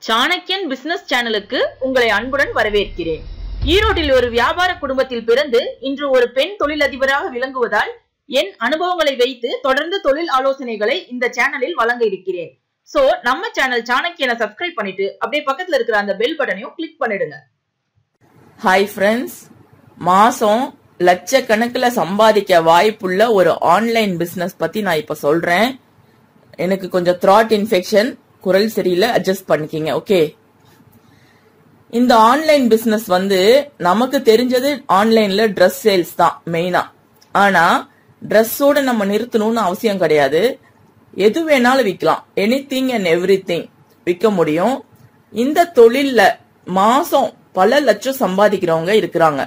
சாணக்கியன் business சேனலுக்கு உங்களை அன்புடன் வரவேற்கிறேன் ஈரோட்டில் ஒரு வியாபார குடும்பத்தில் பிறந்து இன்று ஒரு பெண் தொழிலதிபராக விளங்குவதால் என் அனுபவங்களை வைத்து தொடர்ந்து தொழில் ஆலோசனைகளை இந்த சேனலில் வழங்க இருக்கிறேன் சோ நம்ம சேனல் சாணக்கியனை சப்ஸ்கிரைப் பண்ணிட்டு அப்படியே பக்கத்துல இருக்கிற அந்த பெல் பட்டனையும் கிளிக் பண்ணிடுங்க ஹாய் ஃப்ரெண்ட்ஸ் மாசம் லட்சக்கணக்கில் சம்பாதிக்க வாய்ப்புள்ள ஒரு ஆன்லைன் பிசினஸ் பத்தி நான் இப்ப சொல்றேன் எனக்கு கொஞ்சம் த்ராட் இன்ஃபெக்ஷன் குரல் சரியில்லை அட்ஜஸ்ட் பண்ணிக்கிங்க ஓகே இந்த ஆன்லைன் பிசினஸ் வந்து நமக்கு தெரிஞ்சது ஆன்லைன்ல ட்ரெஸ் சேல்ஸ் தான் மெயினா ஆனா ட்ரெஸ்ஸோட நம்ம நிறுத்தணும்னு அவசியம் கிடையாது எது வேணாலும் விற்கலாம் anything and everything விற்க முடியும் இந்த தொழில்ல மாசம் பல லட்சம் சம்பாதிக்கிறவங்க இருக்கிறாங்க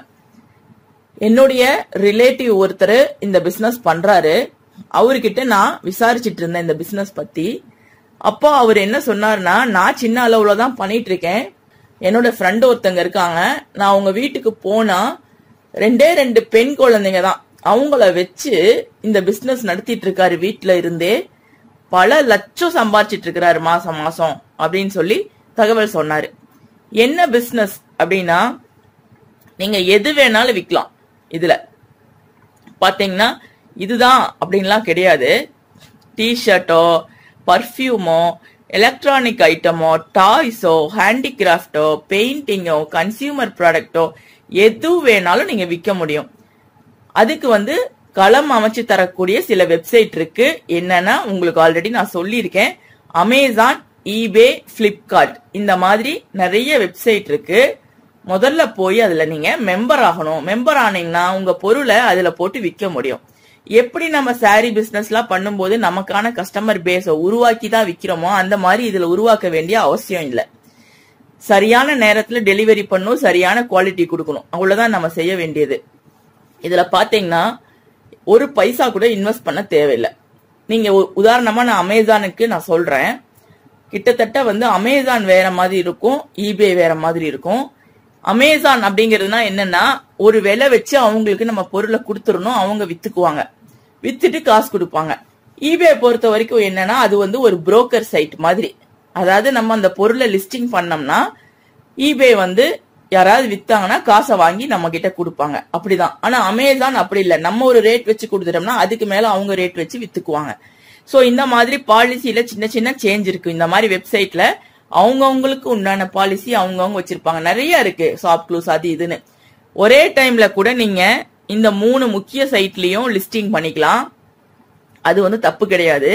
என்னுடைய ரிலேட்டிவ் ஒருத்தர் இந்த பிசினஸ் பண்றாரு அவர்கிட்ட நான் விசாரிச்சிட்டு இருந்தேன் இந்த பிசினஸ் பத்தி அப்போ அவர் என்ன சொன்னார்னா நான் சின்ன அளவுல தான் பண்ணிட்டு இருக்கேன் என்னோட ஃப்ரெண்ட் ஒருத்தங்க இருக்காங்க நான் அவங்க வீட்டுக்கு போனா ரெண்டே ரெண்டு பெண் குழந்தைங்க தான் அவங்கள வச்சு இந்த பிசினஸ் நடத்திட்டு இருக்காரு வீட்டுல இருந்தே பல லட்சம் சம்பாதிச்சிட்டு இருக்கிறாரு மாசம் மாசம் அப்படின்னு சொல்லி தகவல் சொன்னாரு என்ன பிசினஸ் அப்படின்னா நீங்க எது வேணாலும் விற்கலாம் இதுல பாத்தீங்கன்னா இதுதான் அப்படின்லாம் கிடையாது டிஷர்ட்டோ பர்ஃப்யூமோ எலக்ட்ரானிக் ஐட்டமோ டாய்ஸோ ஹேண்டிகிராஃப்டோ பெயிண்டிங்கோ கன்சியூமர் ப்ராடக்டோ எது வேணாலும் நீங்க விற்க முடியும் அதுக்கு வந்து களம் அமைச்சு தரக்கூடிய சில வெப்சைட் இருக்கு என்னன்னா உங்களுக்கு ஆல்ரெடி நான் சொல்லியிருக்கேன் அமேசான் ஈபே பிளிப்கார்ட் இந்த மாதிரி நிறைய வெப்சைட் இருக்கு முதல்ல போய் அதுல நீங்க மெம்பர் ஆகணும் மெம்பர் ஆனீங்கன்னா உங்க பொருளை அதுல போட்டு விற்க முடியும் எப்படி நம்ம சாரி பிசினஸ்லாம் பண்ணும்போது நமக்கான கஸ்டமர் பேஸை உருவாக்கி தான் விற்கிறோமோ அந்த மாதிரி இதுல உருவாக்க வேண்டிய அவசியம் இல்லை சரியான நேரத்துல டெலிவரி பண்ணும் சரியான குவாலிட்டி கொடுக்கணும் அவ்வளவுதான் நம்ம செய்ய வேண்டியது இதுல பாத்தீங்கன்னா ஒரு பைசா கூட இன்வெஸ்ட் பண்ண தேவையில்லை நீங்க உ- உதாரணமா நான் அமேசானுக்கு நான் சொல்றேன் கிட்டத்தட்ட வந்து அமேசான் வேற மாதிரி இருக்கும் ஈபே வேற மாதிரி இருக்கும் அமேசான் அப்படிங்கிறதுனா என்னன்னா ஒரு விலை வச்சு அவங்களுக்கு நம்ம பொருளை கொடுத்துடணும் அவங்க வித்துக்குவாங்க வித்துட்டு காசு கொடுப்பாங்க ஈபே பொறுத்த வரைக்கும் என்னன்னா அது வந்து ஒரு புரோக்கர் சைட் மாதிரி அதாவது நம்ம அந்த பொருளை லிஸ்டிங் பண்ணோம்னா ஈபே வந்து யாராவது வித்தாங்கன்னா காசை வாங்கி நம்ம கிட்ட கொடுப்பாங்க அப்படிதான் ஆனா அமேசான் அப்படி இல்ல நம்ம ஒரு ரேட் வச்சு கொடுத்துட்டோம்னா அதுக்கு மேல அவங்க ரேட் வச்சு வித்துக்குவாங்க சோ இந்த மாதிரி பாலிசியில சின்ன சின்ன சேஞ்ச் இருக்கு இந்த மாதிரி வெப்சைட்ல அவங்கவங்களுக்கு உண்டான பாலிசி அவங்கவங்க வச்சிருப்பாங்க நிறைய இருக்கு ஷாப் க்ளூஸ் அது இதுன்னு ஒரே டைம்ல கூட நீங்க இந்த மூணு முக்கிய சைட்லயும் லிஸ்டிங் பண்ணிக்கலாம் அது வந்து தப்பு கிடையாது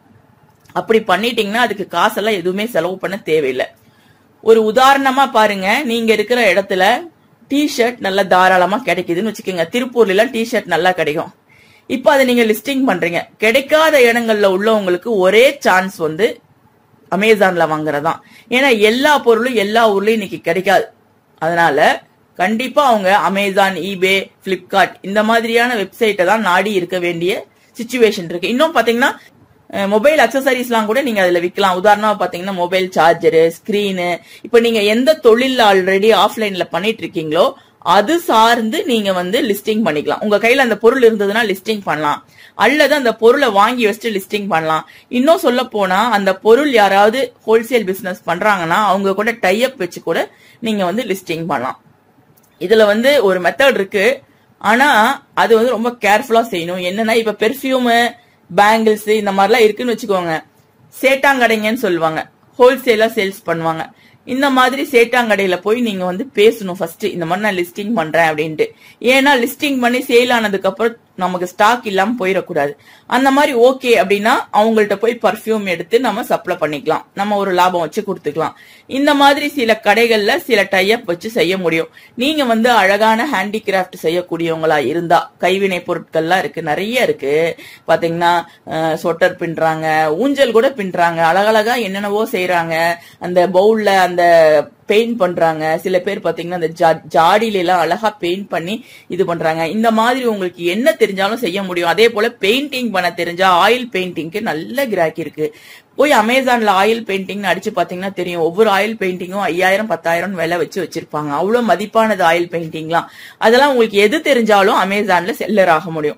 அப்படி பண்ணிட்டீங்கன்னா அதுக்கு காசெல்லாம் எதுவுமே செலவு பண்ண தேவையில்லை ஒரு உதாரணமா பாருங்க நீங்க இருக்கிற இடத்துல டிஷர்ட் நல்லா தாராளமா கிடைக்குதுன்னு வச்சுக்கோங்க திருப்பூர்ல எல்லாம் டிஷர்ட் நல்லா கிடைக்கும் இப்போ அதை நீங்க லிஸ்டிங் பண்றீங்க கிடைக்காத இடங்கள்ல உள்ளவங்களுக்கு ஒரே சான்ஸ் வந்து அமேசான்ல வாங்குறதுதான் ஏன்னா எல்லா பொருளும் எல்லா ஊர்லயும் இன்னைக்கு கிடைக்காது அதனால கண்டிப்பா அவங்க அமேசான் ஈபே பிளிப்கார்ட் இந்த மாதிரியான வெப்சைட்டை தான் நாடி இருக்க வேண்டிய சுச்சுவேஷன் இருக்கு இன்னும் பாத்தீங்கன்னா மொபைல் அக்சசரிஸ்லாம் கூட நீங்க அதுல விற்கலாம் உதாரணமா பாத்தீங்கன்னா மொபைல் சார்ஜரு ஸ்கிரீனு இப்ப நீங்க எந்த தொழில் ஆல்ரெடி ஆஃப்லைன்ல பண்ணிட்டு இருக்கீங்களோ அது சார்ந்து நீங்க வந்து லிஸ்டிங் பண்ணிக்கலாம் உங்க கையில அந்த பொருள் இருந்ததுன்னா லிஸ்டிங் பண்ணலாம் அல்லது அந்த பொருளை வாங்கி வச்சுட்டு லிஸ்டிங் பண்ணலாம் இன்னும் சொல்ல போனா அந்த பொருள் யாராவது ஹோல்சேல் பிசினஸ் பண்றாங்கன்னா அவங்க கூட டைப் வச்சு கூட நீங்க வந்து லிஸ்டிங் பண்ணலாம் இதுல வந்து ஒரு மெத்தட் இருக்கு ஆனா அது வந்து ரொம்ப கேர்ஃபுல்லா செய்யணும் என்னன்னா இப்ப பெர்ஃபியூமு பேங்கிள்ஸ் இந்த மாதிரிலாம் இருக்குன்னு வச்சுக்கோங்க சேட்டாங்கடைங்கன்னு சொல்லுவாங்க ஹோல்சேலா சேல்ஸ் பண்ணுவாங்க இந்த மாதிரி சேட்டாங்கடையில போய் நீங்க வந்து பேசணும் ஃபர்ஸ்ட் இந்த மாதிரி நான் லிஸ்டிங் பண்றேன் அப்படின்ட்டு ஏன்னா லிஸ்டிங் பண்ணி சேல் ஆனதுக்கு அப்புறம் நமக்கு ஸ்டாக் இல்லாம போயிடக்கூடாது அந்த மாதிரி ஓகே அப்படின்னா அவங்கள்ட்ட போய் பர்ஃபியூம் எடுத்து நம்ம சப்ளை பண்ணிக்கலாம் நம்ம ஒரு லாபம் வச்சு கொடுத்துக்கலாம் இந்த மாதிரி சில கடைகள்ல சில டைப் வச்சு செய்ய முடியும் நீங்க வந்து அழகான ஹேண்டிகிராஃப்ட் செய்யக்கூடியவங்களா இருந்தா கைவினை பொருட்கள்லாம் இருக்கு நிறைய இருக்கு பாத்தீங்கன்னா அஹ், சொட்டர் பின்றாங்க ஊஞ்சல் கூட பின்றாங்க அழகழகா என்னென்னவோ செய்யறாங்க அந்த பவுல்ல அந்த பெயிண்ட் பண்றாங்க சில பேர் பாத்தீங்கன்னா அந்த ஜா- ஜாடியில எல்லாம் அழகா பெயிண்ட் பண்ணி இது பண்றாங்க இந்த மாதிரி உங்களுக்கு என்ன தெரிஞ்சாலும் செய்ய முடியும் அதே போல பெயிண்டிங் பண்ண தெரிஞ்சா ஆயில் பெயிண்டிங்க்கு நல்ல கிராக்கி இருக்கு போய் அமேசான்ல ஆயில் பெயிண்டிங் அடிச்சு பாத்தீங்கன்னா தெரியும் ஒவ்வொரு ஆயில் பெயிண்டிங்கும் ஐயாயிரம் பத்தாயிரம் விலை வச்சு வச்சிருப்பாங்க அவ்வளவு மதிப்பானது ஆயில் பெயிண்டிங்லாம் அதெல்லாம் உங்களுக்கு எது தெரிஞ்சாலும் அமேசான்ல செல்லர் ஆக முடியும்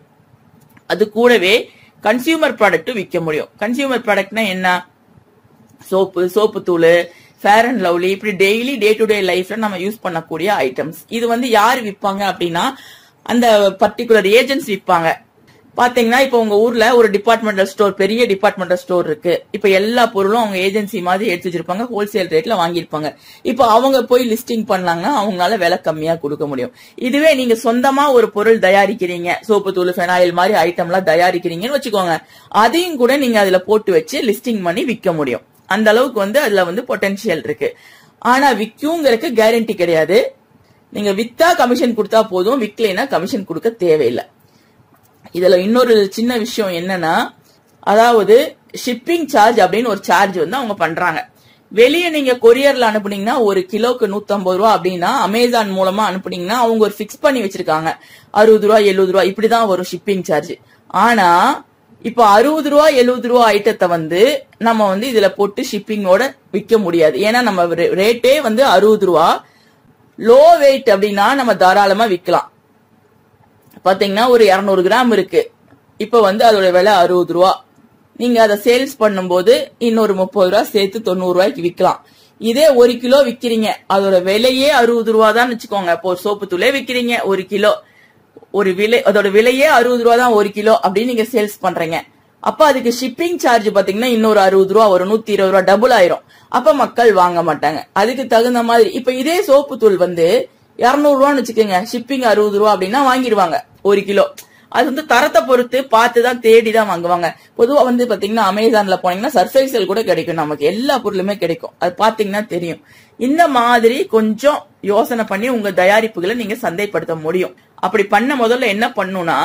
அது கூடவே கன்சியூமர் ப்ராடக்ட்டும் விற்க முடியும் கன்சியூமர் ப்ராடக்ட்னா என்ன சோப்பு சோப்பு தூள் ஃபேர் அண்ட் லவ்லி இப்படி டெய்லி டே டு டே லைஃப்ல நம்ம யூஸ் பண்ணக்கூடிய ஐட்டம்ஸ் இது வந்து யார் விற்பாங்க அப்படின்னா அந்த பர்டிகுலர் ஏஜென்ட்ஸ் விற்பாங்க பாத்தீங்கன்னா இப்போ உங்க ஊர்ல ஒரு டிபார்ட்மெண்டல் ஸ்டோர் பெரிய டிபார்ட்மெண்டல் ஸ்டோர் இருக்கு இப்ப எல்லா பொருளும் அவங்க ஏஜென்சி மாதிரி எடுத்து வச்சிருப்பாங்க ஹோல்சேல் ரேட்ல வாங்கியிருப்பாங்க இப்போ அவங்க போய் லிஸ்டிங் பண்ணாங்கன்னா அவங்களால விலை கம்மியா கொடுக்க முடியும் இதுவே நீங்க சொந்தமா ஒரு பொருள் தயாரிக்கிறீங்க சோப்பு தூள் ஃபெனாயில் மாதிரி ஐட்டம் எல்லாம் தயாரிக்கிறீங்கன்னு வச்சுக்கோங்க அதையும் கூட நீங்க அதுல போட்டு வச்சு லிஸ்டிங் பண்ணி விற்க முடியும் அந்த அளவுக்கு வந்து அதுல வந்து பொட்டன்ஷியல் இருக்கு ஆனா விற்குங்கிறதுக்கு கேரண்டி கிடையாது நீங்க வித்தா கமிஷன் கொடுத்தா போதும் விக்கலைன்னா கமிஷன் கொடுக்க தேவையில்லை இதுல இன்னொரு சின்ன விஷயம் என்னன்னா அதாவது ஷிப்பிங் சார்ஜ் அப்படின்னு ஒரு சார்ஜ் வந்து அவங்க பண்றாங்க வெளியே நீங்க கொரியர்ல அனுப்புனீங்கன்னா ஒரு கிலோக்கு 150 ரூபா அப்படின்னா அமேசான் மூலமா அனுப்புனீங்கன்னா அவங்க ஒரு ஃபிக்ஸ் பண்ணி வச்சிருக்காங்க அறுபது ரூபா எழுபது ரூபா இப்படிதான் வரும் ஷிப்பிங் சார்ஜ் ஆனா இப்ப அறுபது ரூபா எழுபது ரூபா ஐட்டத்தை வந்து நம்ம வந்து இதுல போட்டு ஷிப்பிங்கோட விற்க முடியாது ஏன்னா நம்ம ரேட்டே வந்து அறுபது ரூபா லோ வெயிட் அப்படின்னா நம்ம தாராளமா விற்கலாம் பாத்தீங்கன்னா ஒரு 200 கிராம் இருக்கு இப்ப வந்து அதோட விலை அறுபது ரூபா நீங்க அதை சேல்ஸ் பண்ணும்போது இன்னொரு முப்பது ரூபா சேர்த்து தொண்ணூறு ரூபாய்க்கு விற்கலாம் இதே ஒரு கிலோ விக்கிறீங்க அதோட விலையே அறுபது ரூபா தான் வச்சுக்கோங்க இப்போ ஒரு சோப்பு தூளே விக்கிறீங்க ஒரு கிலோ ஒரு விலை அதோட விலையே அறுபது ரூபா தான் ஒரு கிலோ அப்படின்னு நீங்க சேல்ஸ் பண்றீங்க அப்ப அதுக்கு ஷிப்பிங் சார்ஜ் பாத்தீங்கன்னா இன்னொரு அறுபது ரூபா ஒரு நூத்தி இருபது ரூபா டபுள் ஆயிரும் அப்ப மக்கள் வாங்க மாட்டாங்க அதுக்கு தகுந்த மாதிரி இப்ப இதே சோப்பு தூள் வந்து இருநூறு ரூபான்னு வச்சுக்கோங்க ஷிப்பிங் அறுபது ரூபா அப்படின்னா வாங்கிடுவாங்க ஒரு கிலோ அது வந்து தரத்தை பொறுத்து பார்த்து தான் தேடி தான் வாங்குவாங்க பொதுவா வந்து பாத்தீங்கன்னா அமேசான்ல போனீங்கன்னா சர்ஃபேக்சல் கூட கிடைக்கும் நமக்கு எல்லா பொருளுமே கிடைக்கும் அது பாத்தீங்கன்னா தெரியும் இந்த மாதிரி கொஞ்சம் யோசனை பண்ணி உங்க தயாரிப்புகளை நீங்க சந்தைப்படுத்த முடியும் அப்படி பண்ண முதல்ல என்ன பண்ணுனா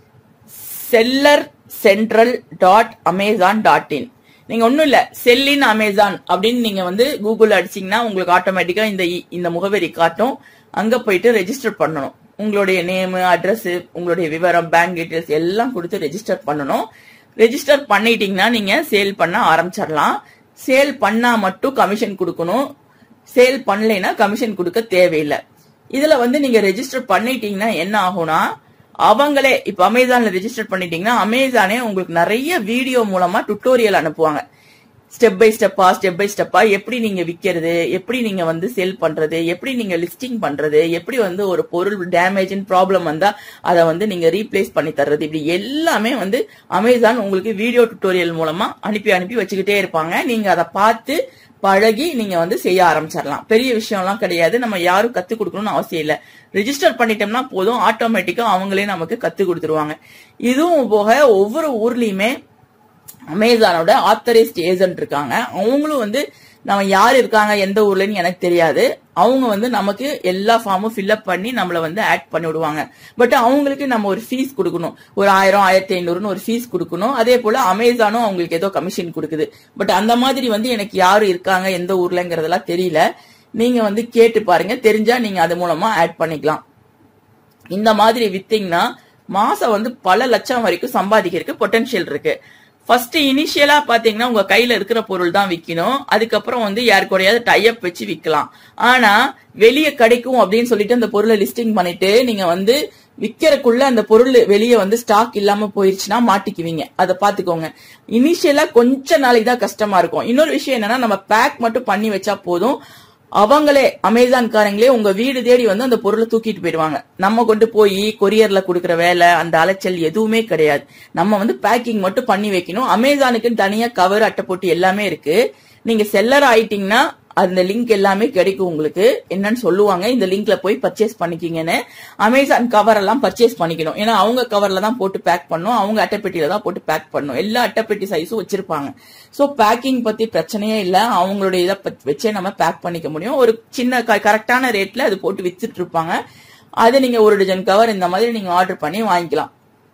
seller central dot Amazon dot in நீங்க ஒண்ணும் இல்ல செல்லின் அமேசான் அப்படின்னு நீங்க வந்து கூகுள் அடிச்சீங்கன்னா உங்களுக்கு ஆட்டோமேட்டிக்கா இந்த இ- இந்த முகவரி காட்டும் அங்க போயிட்டு ரெஜிஸ்டர் பண்ணணும் உங்களுடைய நேம் அட்ரஸ் உங்களுடைய விவரம் பேங்க் டீடைல்ஸ் எல்லாம் கொடுத்து ரெஜிஸ்டர் பண்ணணும் ரெஜிஸ்டர் பண்ணிட்டீங்கன்னா நீங்க சேல் பண்ண ஆரம்பிச்சிடலாம் சேல் பண்ணா மட்டும் கமிஷன் கொடுக்கணும் சேல் பண்ணலைன்னா கமிஷன் கொடுக்க தேவையில்லை இதுல வந்து நீங்க ரெஜிஸ்டர் பண்ணிட்டீங்கன்னா என்ன ஆகும்னா அவங்களே இப்ப அமேசான்ல ரெஜிஸ்டர் பண்ணிட்டீங்கன்னா அமேசானே உங்களுக்கு நிறைய வீடியோ மூலமா டுட்டோரியல் அனுப்புவாங்க ஸ்டெப் பை ஸ்டெப்பா ஸ்டெப் பை ஸ்டெப்பா எப்படி நீங்க விக்கிறது எப்படி நீங்க வந்து செல் பண்றது எப்படி நீங்க லிஸ்டிங் பண்றது எப்படி வந்து ஒரு பொருள் டேமேஜ் ப்ராப்ளம் வந்தா அதை வந்து நீங்க ரீப்ளேஸ் பண்ணி தர்றது இப்படி எல்லாமே வந்து அமேசான் உங்களுக்கு வீடியோ டுட்டோரியல் மூலமா அனுப்பி அனுப்பி வச்சுக்கிட்டே இருப்பாங்க நீங்க அதை பார்த்து பழகி நீங்க வந்து செய்ய ஆரம்பிச்சிடலாம் பெரிய விஷயம்லாம் கிடையாது நம்ம யாரும் கத்து கொடுக்கணும்னு அவசியம் இல்ல ரெஜிஸ்டர் பண்ணிட்டோம்னா போதும் ஆட்டோமேட்டிக்கா அவங்களே நமக்கு கத்து கொடுத்துருவாங்க இதுவும் போக ஒவ்வொரு ஊர்லயுமே அமேசானோட ஆத்தரைஸ்ட் ஏஜென்ட் இருக்காங்க அவங்களும் வந்து நம்ம யார் இருக்காங்க எந்த ஊர்லன்னு எனக்கு தெரியாது அவங்க வந்து நமக்கு எல்லா ஃபார்மும் ஃபில்அப் பண்ணி நம்மள வந்து ஆட் பண்ணி விடுவாங்க பட் அவங்களுக்கு நம்ம ஒரு ஃபீஸ் கொடுக்கணும் ஒரு ஆயிரம் ஆயிரத்தி ஐநூறுன்னு ஒரு ஃபீஸ் கொடுக்கணும் அதே போல அமேசானும் அவங்களுக்கு ஏதோ கமிஷன் கொடுக்குது பட் அந்த மாதிரி வந்து எனக்கு யாரு இருக்காங்க எந்த ஊர்லங்கிறதெல்லாம் தெரியல நீங்க வந்து கேட்டு பாருங்க தெரிஞ்சா நீங்க அது மூலமா ஆட் பண்ணிக்கலாம் இந்த மாதிரி வித்தீங்கன்னா மாசம் வந்து பல லட்சம் வரைக்கும் சம்பாதிக்கிறதுக்கு பொட்டன்ஷியல் இருக்கு ஃபர்ஸ்ட் இனிஷியலா பாத்தீங்கன்னா உங்க கையில இருக்கிற பொருள் தான் விக்கணும் அதுக்கப்புறம் வந்து யார் கூடயாவது டைப் வச்சு விக்கலாம் ஆனா வெளியே கிடைக்கும் அப்படின்னு சொல்லிட்டு அந்த பொருளை லிஸ்டிங் பண்ணிட்டு நீங்க வந்து விக்கிறக்குள்ள அந்த பொருள் வெளியே வந்து ஸ்டாக் இல்லாம போயிருச்சுன்னா மாட்டிக்குவீங்க அதை பாத்துக்கோங்க இனிஷியலா கொஞ்ச நாளைக்கு தான் கஷ்டமா இருக்கும் இன்னொரு விஷயம் என்னன்னா நம்ம பேக் மட்டும் பண்ணி வச்சா போதும் அவங்களே அமேசான்காரங்களே உங்க வீடு தேடி வந்து அந்த பொருளை தூக்கிட்டு போயிடுவாங்க நம்ம கொண்டு போய் கொரியர்ல கொடுக்குற வேலை அந்த அலைச்சல் எதுவுமே கிடையாது நம்ம வந்து பேக்கிங் மட்டும் பண்ணி வைக்கணும் அமேசானுக்குன்னு தனியா கவர் அட்டை போட்டு எல்லாமே இருக்கு நீங்க செல்லர் ஆயிட்டீங்கன்னா அந்த லிங்க் எல்லாமே கிடைக்கும் உங்களுக்கு என்னன்னு சொல்லுவாங்க இந்த லிங்க்ல போய் பர்ச்சேஸ் பண்ணிக்கிங்கன்னு அமேசான் கவர் எல்லாம் பர்ச்சேஸ் பண்ணிக்கணும் ஏன்னா அவங்க கவர்ல தான் போட்டு பேக் பண்ணும் அவங்க அட்டைப்பெட்டியில தான் போட்டு பேக் பண்ணும் எல்லா அட்டைப்பெட்டி சைஸும் வச்சிருப்பாங்க சோ பேக்கிங் பத்தி பிரச்சனையே இல்ல அவங்களுடைய இதை பத்தி வச்சே நம்ம பேக் பண்ணிக்க முடியும் ஒரு சின்ன கரெக்டான ரேட்ல அது போட்டு வித்துட்டு இருப்பாங்க அது நீங்க ஒரு டஜன் கவர் இந்த மாதிரி நீங்க ஆர்டர் பண்ணி வாங்கிக்கலாம்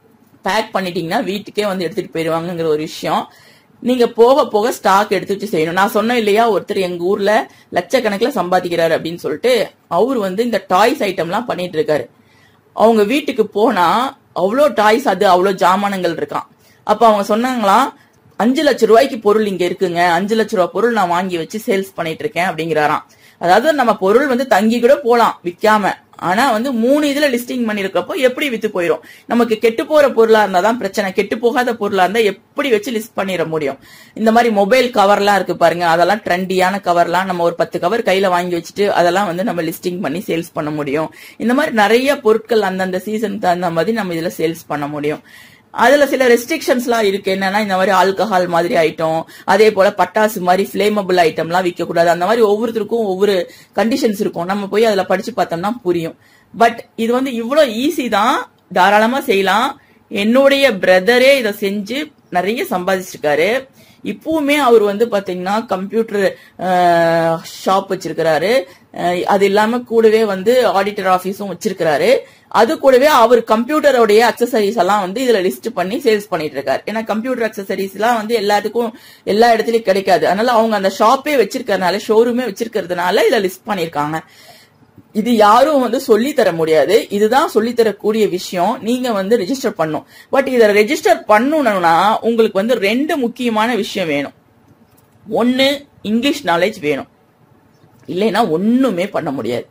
பேக் பண்ணிட்டீங்கன்னா வீட்டுக்கே வந்து எடுத்துட்டு போயிருவாங்கங்கிற ஒரு விஷயம் நீங்க போக போக ஸ்டாக் எடுத்து வச்சு செய்யணும் நான் சொன்னேன் இல்லையா ஒருத்தர் எங்க ஊர்ல லட்சக்கணக்கில் சம்பாதிக்கிறாரு அப்படின்னு சொல்லிட்டு அவர் வந்து இந்த டாய்ஸ் ஐட்டம்லாம் பண்ணிட்டு இருக்காரு அவங்க வீட்டுக்கு போனா அவ்வளோ டாய்ஸ் அது அவ்வளோ ஜாமானங்கள் இருக்கான் அப்ப அவங்க சொன்னாங்களாம் அஞ்சு லட்சம் ரூபாய்க்கு பொருள் இங்க இருக்குங்க அஞ்சு லட்ச ரூபாய் பொருள் நான் வாங்கி வச்சு சேல்ஸ் பண்ணிட்டு இருக்கேன் அப்படிங்கிறாராம் அதாவது நம்ம பொருள் வந்து தங்கி கூட போலாம் விக்காம ஆனா வந்து மூணு இதுல லிஸ்டிங் பண்ணிருக்கப்போ எப்படி வித்து போயிரும் நமக்கு கெட்டு போற பொருளா இருந்தா தான் பிரச்சனை கெட்டு போகாத பொருளா இருந்தா எப்படி வச்சு லிஸ்ட் பண்ணிட முடியும் இந்த மாதிரி மொபைல் கவர்லாம் இருக்கு பாருங்க அதெல்லாம் ட்ரெண்டியான கவர்லாம் நம்ம ஒரு பத்து கவர் கையில வாங்கி வச்சுட்டு அதெல்லாம் வந்து நம்ம லிஸ்டிங் பண்ணி சேல்ஸ் பண்ண முடியும் இந்த மாதிரி நிறைய பொருட்கள் அந்தந்த சீசனுக்கு தகுந்த மாதிரி நம்ம இதுல சேல்ஸ் பண்ண முடியும் அதுல சில ரெஸ்ட்ரிக்ஷன்ஸ்லாம் இருக்கு என்னன்னா இந்த மாதிரி ஆல்கஹால் மாதிரி ஐட்டம் அதே போல பட்டாசு மாதிரி ஃபிளேமபிள் ஐட்டம்லாம் விற்க கூடாது அந்த மாதிரி ஒவ்வொருத்தருக்கும் ஒவ்வொரு கண்டிஷன்ஸ் இருக்கும் நம்ம போய் அதுல படிச்சு பார்த்தோம்னா புரியும் பட் இது வந்து இவ்வளவு ஈஸி தான் தாராளமா செய்யலாம் என்னுடைய பிரதரே இதை செஞ்சு நிறைய சம்பாதிச்சிருக்காரு இப்பவுமே அவர் வந்து பாத்தீங்கன்னா கம்ப்யூட்டர் ஷாப் வச்சிருக்கிறாரு அஹ் அது இல்லாம கூடவே வந்து ஆடிட்டர் ஆபீஸும் வச்சிருக்கிறாரு அது கூடவே அவர் கம்ப்யூட்டரோடைய அக்சசரிஸ் எல்லாம் வந்து இதுல லிஸ்ட் பண்ணி சேல்ஸ் பண்ணிட்டு இருக்காரு ஏன்னா கம்ப்யூட்டர் அக்சசரிஸ் எல்லாம் வந்து எல்லாத்துக்கும் எல்லா இடத்துலயும் கிடைக்காது அதனால அவங்க அந்த ஷாப்பே வச்சிருக்கறதுனால ஷோரூமே வச்சிருக்கிறதுனால இதை லிஸ்ட் பண்ணிருக்காங்க இது யாரும் வந்து சொல்லி தர முடியாது இதுதான் சொல்லி தரக்கூடிய விஷயம் நீங்க வந்து ரெஜிஸ்டர் பண்ணும் பட் இதை ரெஜிஸ்டர் பண்ணணும்னா உங்களுக்கு வந்து ரெண்டு முக்கியமான விஷயம் வேணும் ஒன்னு இங்கிலீஷ் நாலேஜ் வேணும் இல்லைன்னா ஒண்ணுமே பண்ண முடியாது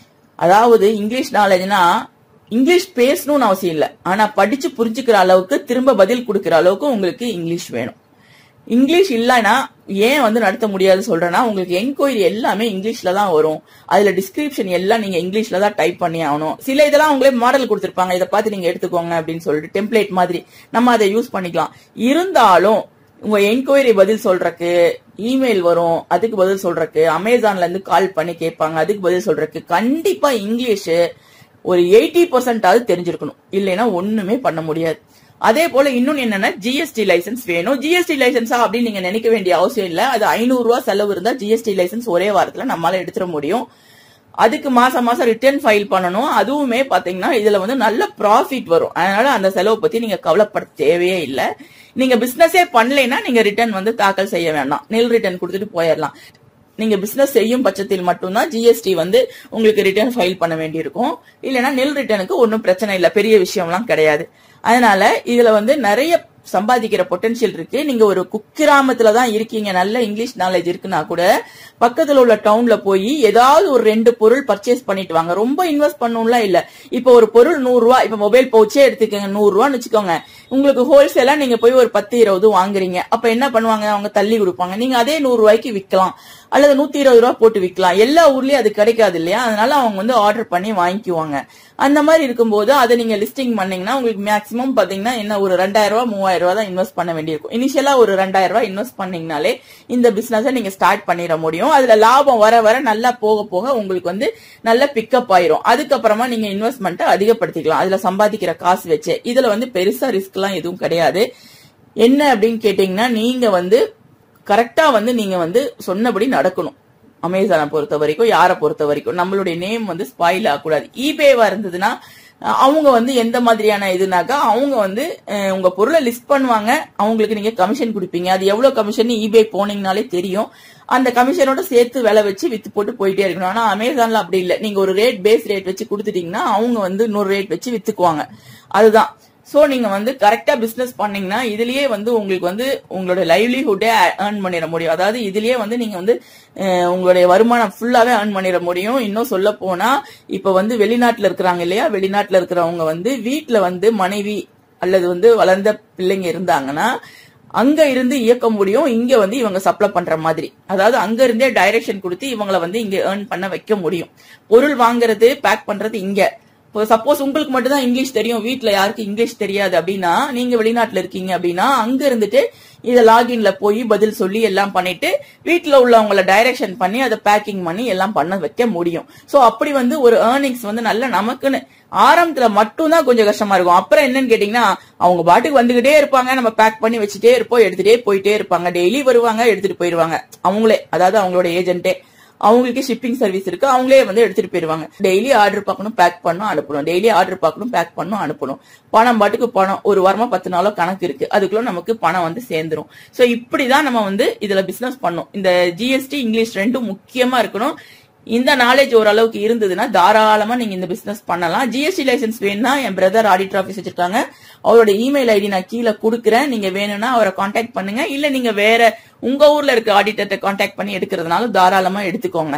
அதாவது இங்கிலீஷ் நாலேஜ்னா இங்கிலீஷ் பேசணும்னு அவசியம் இல்லை ஆனா படிச்சு புரிஞ்சுக்கிற அளவுக்கு திரும்ப பதில் கொடுக்கிற அளவுக்கு உங்களுக்கு இங்கிலீஷ் வேணும் இங்கிலீஷ் இல்லைன்னா ஏன் வந்து நடத்த முடியாது சொல்றேன்னா உங்களுக்கு என்கொயரி எல்லாமே இங்கிலீஷ்ல தான் வரும் அதுல டிஸ்கிரிப்ஷன் எல்லாம் நீங்க இங்கிலீஷ்ல தான் டைப் பண்ணி ஆகணும் சில இதெல்லாம் உங்களே மாடல் கொடுத்திருப்பாங்க இதை பார்த்து நீங்க எடுத்துக்கோங்க அப்படின்னு சொல்லிட்டு டெம்ப்ளேட் மாதிரி நம்ம அதை யூஸ் பண்ணிக்கலாம் இருந்தாலும் உங்க என்கொயரி பதில் சொல்றக்கு இமெயில் வரும் அதுக்கு பதில் சொல்றக்கு அமேசான்ல இருந்து கால் பண்ணி கேட்பாங்க அதுக்கு பதில் சொல்றக்கு கண்டிப்பா இங்கிலீஷ் ஒரு எயிட்டி பர்சன்டாவது தெரிஞ்சிருக்கணும் இல்லைன்னா ஒண்ணுமே பண்ண முடியாது அதே போல இன்னொன்னு என்னன்னா ஜிஎஸ்டி லைசன்ஸ் வேணும் ஜிஎஸ்டி லைசன்ஸா அப்படின்னு நீங்க நினைக்க வேண்டிய அவசியம் இல்ல அது ஐநூறு ரூபாய் செலவு இருந்தா ஜிஎஸ்டி லைசன்ஸ் ஒரே வாரத்துல நம்மளால எடுத்துட முடியும் அதுக்கு மாசம் மாசம் ரிட்டர்ன் ஃபைல் பண்ணணும் அதுவுமே பாத்தீங்கன்னா இதுல வந்து நல்ல ப்ராஃபிட் வரும் அதனால அந்த செலவு பத்தி நீங்க கவலைப்பட தேவையே இல்ல நீங்க பிசினஸே பண்ணலைன்னா நீங்க ரிட்டர்ன் வந்து தாக்கல் செய்ய வேண்டாம் நெல் ரிட்டர்ன் கொடுத்துட்டு போயிடலாம் நீங்க பிசினஸ் செய்யும் பட்சத்தில் மட்டும்தான் ஜிஎஸ்டி வந்து உங்களுக்கு ரிட்டர்ன் ஃபைல் பண்ண வேண்டியிருக்கும் இல்லைன்னா நெல் ரிட்டர்னுக்கு ஒன்றும் பிரச்சனை இல்லை பெரிய விஷயம்லாம் கிடையாது அதனால இதுல வந்து நிறைய சம்பாதிக்கிற பொட்டன்ஷியல் இருக்கு நீங்க ஒரு குக்கிராமத்துல தான் இருக்கீங்க நல்ல இங்கிலீஷ் நாலேஜ் இருக்குன்னா கூட பக்கத்துல உள்ள டவுன்ல போய் ஏதாவது ஒரு ரெண்டு பொருள் பர்ச்சேஸ் பண்ணிட்டு வாங்க ரொம்ப இன்வெஸ்ட் பண்ணணும்லாம் இல்ல இப்ப ஒரு பொருள் நூறு ரூபா இப்ப மொபைல் பவுச்சே எடுத்துக்கோங்க நூறு ரூபான்னு வச்சுக்கோங்க உங்களுக்கு ஹோல்சேலா நீங்க போய் ஒரு பத்து இருபது வாங்குறீங்க அப்ப என்ன பண்ணுவாங்க அவங்க தள்ளி கொடுப்பாங்க நீங்க அதே நூறு ரூபாய்க்கு விற்கலாம் அல்லது நூத்தி இருபது ரூபா போட்டு விற்கலாம் எல்லா ஊர்லயும் அது கிடைக்காது இல்லையா அதனால அவங்க வந்து ஆர்டர் பண்ணி வாங்கிக்குவாங்க அந்த மாதிரி இருக்கும்போது அதை நீங்க லிஸ்டிங் பண்ணீங்கன்னா உங்களுக்கு மேக்ஸிமம் பாத்தீங்கன்னா என்ன ஒரு ரெண்டாயிரம் ரூபாய் மூவாயிரம் ரூபாய் தான் இன்வெஸ்ட் பண்ண வேண்டியிருக்கும் இனிஷியலா ஒரு ரெண்டாயிரம் ரூபாய் இன்வெஸ்ட் பண்ணீங்கனாலே இந்த பிசினஸை நீங்க ஸ்டார்ட் பண்ணிட முடியும் அதுல லாபம் வர வர நல்லா போக போக உங்களுக்கு வந்து நல்ல பிக்கப் ஆயிரும் அதுக்கப்புறமா நீங்க இன்வெஸ்ட்மெண்ட்டை அதிகப்படுத்திக்கலாம் அதுல சம்பாதிக்கிற காசு வச்சு இதுல வந்து பெருசா ரிஸ்க் எல்லாம் எதுவும் கிடையாது என்ன அப்படின்னு கேட்டீங்கன்னா நீங்க வந்து கரெக்டா வந்து நீங்க வந்து சொன்னபடி நடக்கணும் அமேசானை பொறுத்த வரைக்கும் யாரை பொறுத்த வரைக்கும் நம்மளுடைய நேம் வந்து ஸ்பாயில் ஆகக்கூடாது இபேவா இருந்ததுன்னா அஹ் அவங்க வந்து எந்த மாதிரியான இதுனாக்கா அவங்க வந்து அஹ் உங்க பொருளை லிஸ்ட் பண்ணுவாங்க அவங்களுக்கு நீங்க கமிஷன் கொடுப்பீங்க அது எவ்வளவு கமிஷன் இபே போனீங்கனாலே தெரியும் அந்த கமிஷனோட சேர்த்து விலை வச்சு வித்து போட்டு போயிட்டே இருக்கணும் ஆனா அமேசான்ல அப்படி இல்லை நீங்க ஒரு ரேட் பேஸ் ரேட் வச்சு கொடுத்துட்டீங்கன்னா அவங்க வந்து இன்னொரு ரேட் வச்சு வித்துக்குவாங்க அதுதான் சோ நீங்க வந்து கரெக்டா பிசினஸ் பண்ணீங்கன்னா இதுலயே வந்து உங்களுக்கு வந்து உங்களோட லைவ்லிஹுட்டே ஏர்ன் பண்ணிட முடியும் அதாவது இதுலயே வந்து நீங்க வந்து அஹ், உங்களுடைய வருமானம் ஃபுல்லாவே ஏர்ன் பண்ணிட முடியும் இன்னும் சொல்ல போனா இப்ப வந்து வெளிநாட்டுல இருக்கிறாங்க இல்லையா வெளிநாட்டுல இருக்கிறவங்க வந்து வீட்டுல வந்து மனைவி அல்லது வந்து வளர்ந்த பிள்ளைங்க இருந்தாங்கன்னா அங்க இருந்து இயக்க முடியும் இங்க வந்து இவங்க சப்ளை பண்ற மாதிரி அதாவது அங்க இருந்தே டைரக்ஷன் கொடுத்து இவங்களை வந்து இங்க ஏர்ன் பண்ண வைக்க முடியும் பொருள் வாங்குறது பேக் பண்றது இங்க இப்போ சப்போஸ் உங்களுக்கு மட்டும் தான் இங்கிலீஷ் தெரியும் வீட்ல யாருக்கு இங்கிலீஷ் தெரியாது அப்படின்னா நீங்க வெளிநாட்டுல இருக்கீங்க அப்படின்னா அங்க இருந்துட்டு இத லாகின்ல போய் பதில் சொல்லி எல்லாம் பண்ணிட்டு வீட்ல உள்ளவங்கள டைரக்ஷன் பண்ணி அதை பேக்கிங் பண்ணி எல்லாம் பண்ண வைக்க முடியும் சோ அப்படி வந்து ஒரு ஏர்னிங்ஸ் வந்து நல்ல நமக்குன்னு ஆரம்பத்துல மட்டும்தான் கொஞ்சம் கஷ்டமா இருக்கும் அப்புறம் என்னன்னு கேட்டீங்கன்னா அவங்க பாட்டுக்கு வந்துகிட்டே இருப்பாங்க நம்ம பேக் பண்ணி வச்சுட்டே இருப்போம் எடுத்துட்டே போயிட்டே இருப்பாங்க டெய்லி வருவாங்க எடுத்துட்டு போயிருவாங்க அவங்களே அதாவது அவங்களோட ஏஜென்ட்டே அவங்களுக்கு ஷிப்பிங் சர்வீஸ் இருக்கு அவங்களே வந்து எடுத்துட்டு போயிருவாங்க டெய்லி ஆர்டர் பார்க்கணும் பேக் பண்ணணும் அனுப்பணும் டெய்லி ஆர்டர் பார்க்கணும் பேக் பண்ணணும் அனுப்பணும் பணம் பாட்டுக்கு பணம் ஒரு வாரமா பத்து நாளோ கணக்கு இருக்கு அதுக்குள்ள நமக்கு பணம் வந்து சேர்ந்துரும் சோ இப்படிதான் நம்ம வந்து இதுல பிசினஸ் பண்ணணும் இந்த ஜிஎஸ்டி இங்கிலீஷ் ரெண்டும் முக்கியமா இருக்கணும் இந்த நாலேஜ் ஓரளவுக்கு இருந்ததுன்னா தாராளமா நீங்க இந்த பிசினஸ் பண்ணலாம் ஜிஎஸ்டி லைசன்ஸ் வேணும்னா என் பிரதர் ஆடிட்டர் ஆஃபீஸ் வச்சிருக்காங்க அவரோட இமெயில் ஐடி நான் கீழே கொடுக்குறேன் நீங்க வேணும்னா அவரை காண்டாக்ட் பண்ணுங்க இல்ல நீங்க வேற உங்க ஊர்ல இருக்க ஆடிட்டர்ட்ட காண்டாக்ட் பண்ணி எடுக்கிறதுனால தாராளமா எடுத்துக்கோங்க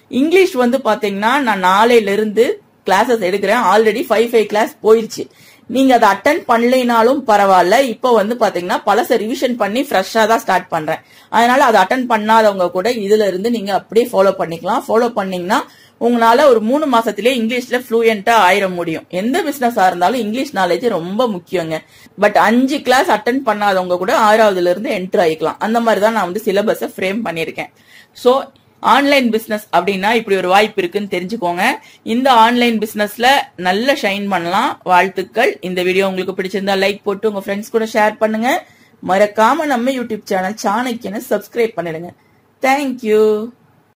இங்கிலீஷ் வந்து பாத்தீங்கன்னா நான் நாளையில இருந்து கிளாஸஸ் எடுக்கிறேன் ஆல்ரெடி ஃபைவ் ஃபைவ் கிளாஸ் போயிருச்சு நீங்க அதை அட்டன் பண்ணலைனாலும் பரவாயில்ல இப்போ வந்து பாத்தீங்கன்னா பழச ரிவிஷன் பண்ணி ஃப்ரெஷ்ஷா தான் ஸ்டார்ட் பண்றேன் அதனால அதை அட்டன் பண்ணாதவங்க கூட இதுல இருந்து நீங்க அப்படியே ஃபாலோ பண்ணிக்கலாம் ஃபாலோ பண்ணீங்கன்னா உங்களால ஒரு மூணு மாசத்திலே இங்கிலீஷ்ல ஃப்ளூயண்டா ஆயிர முடியும் எந்த பிசினஸா இருந்தாலும் இங்கிலீஷ் நாலேஜ் ரொம்ப முக்கியங்க பட் அஞ்சு கிளாஸ் அட்டன் பண்ணாதவங்க கூட ஆறாவதுல இருந்து என்டர் ஆயிக்கலாம் அந்த மாதிரி தான் நான் வந்து சிலபஸை ஃப்ரேம் பண்ணியிருக்கேன் ஸோ ஆன்லைன் பிசினஸ் அப்படின்னா இப்படி ஒரு வாய்ப்பு இருக்குன்னு தெரிஞ்சுக்கோங்க இந்த ஆன்லைன் பிசினஸ்ல நல்ல ஷைன் பண்ணலாம் வாழ்த்துக்கள் இந்த வீடியோ உங்களுக்கு பிடிச்சிருந்தா லைக் போட்டு உங்க ஃப்ரெண்ட்ஸ் கூட ஷேர் பண்ணுங்க மறக்காம நம்ம யூடியூப் சேனல் சாணக்கியனை சப்ஸ்கிரைப் பண்ணிடுங்க தேங்க்யூ